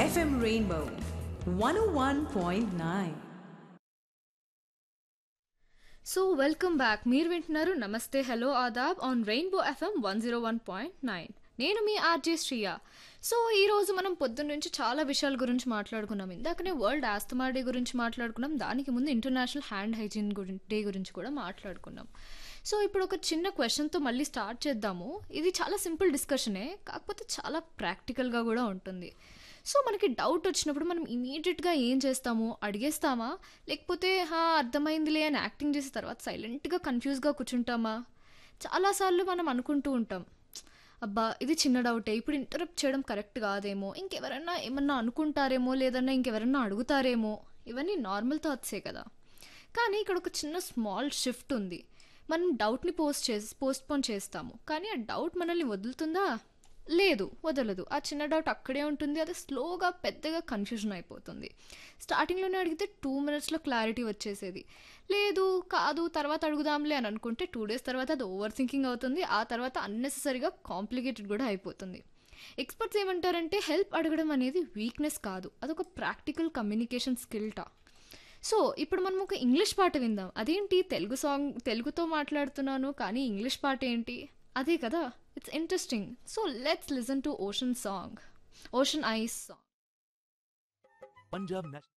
FM Rainbow 101.9. So welcome back మీరు వింటున్నారు నమస్తే హలో ఆదాబ్ on rainbow FM one zero one point nine నేను మీ ఆర్జే శ్రియ సో ఈ రోజు మనం పొద్దున్న నుంచి చాలా విషయాల గురించి మాట్లాడుకున్నాం ఇందాకనే వరల్డ్ ఆస్తమా డే గురించి మాట్లాడుకున్నాం దానికి ముందు ఇంటర్నేషనల్ హ్యాండ్ హైజీన్ గురి డే గురించి కూడా మాట్లాడుకున్నాం సో ఇప్పుడు ఒక చిన్న క్వశ్చన్తో మళ్ళీ స్టార్ట్ చేద్దాము ఇది చాలా సింపుల్ డిస్కషనే కాకపోతే చాలా ప్రాక్టికల్గా కూడా ఉంటుంది సో మనకి డౌట్ వచ్చినప్పుడు మనం ఇమీడియట్గా ఏం చేస్తాము అడిగేస్తామా లేకపోతే హా అర్థమైందిలే అని యాక్టింగ్ చేసిన తర్వాత సైలెంట్గా కన్ఫ్యూజ్గా కూర్చుంటామా చాలాసార్లు మనం అనుకుంటూ ఉంటాం అబ్బా ఇది చిన్న డౌటే ఇప్పుడు ఇంటరప్ట్ చేయడం కరెక్ట్ కాదేమో ఇంకెవరన్నా ఏమన్నా అనుకుంటారేమో లేదన్నా ఇంకెవరన్నా అడుగుతారేమో ఇవన్నీ నార్మల్ థాట్సే కదా కానీ ఇక్కడ ఒక చిన్న స్మాల్ షిఫ్ట్ ఉంది మనం డౌట్ని పోస్ట్ చేసి పోస్ట్పోన్ చేస్తాము కానీ ఆ డౌట్ మనల్ని వదులుతుందా లేదు వదలదు ఆ చిన్న డౌట్ అక్కడే ఉంటుంది అది స్లోగా పెద్దగా కన్ఫ్యూజన్ అయిపోతుంది స్టార్టింగ్లోనే అడిగితే టూ మినిట్స్లో క్లారిటీ వచ్చేసేది లేదు కాదు తర్వాత అడుగుదాంలే అని అనుకుంటే టూ డేస్ తర్వాత అది ఓవర్ థింకింగ్ అవుతుంది ఆ తర్వాత అన్నెసెసరీగా కాంప్లికేటెడ్ కూడా అయిపోతుంది ఎక్స్పర్ట్స్ ఏమంటారంటే హెల్ప్ అడగడం అనేది వీక్నెస్ కాదు అదొక ప్రాక్టికల్ కమ్యూనికేషన్ స్కిల్టా సో ఇప్పుడు మనం ఒక ఇంగ్లీష్ పాట విందాం అదేంటి తెలుగు సాంగ్ తెలుగుతో మాట్లాడుతున్నాను కానీ ఇంగ్లీష్ పాట ఏంటి అదే కదా it's interesting so let's listen to ocean song ocean eyes song Punjab national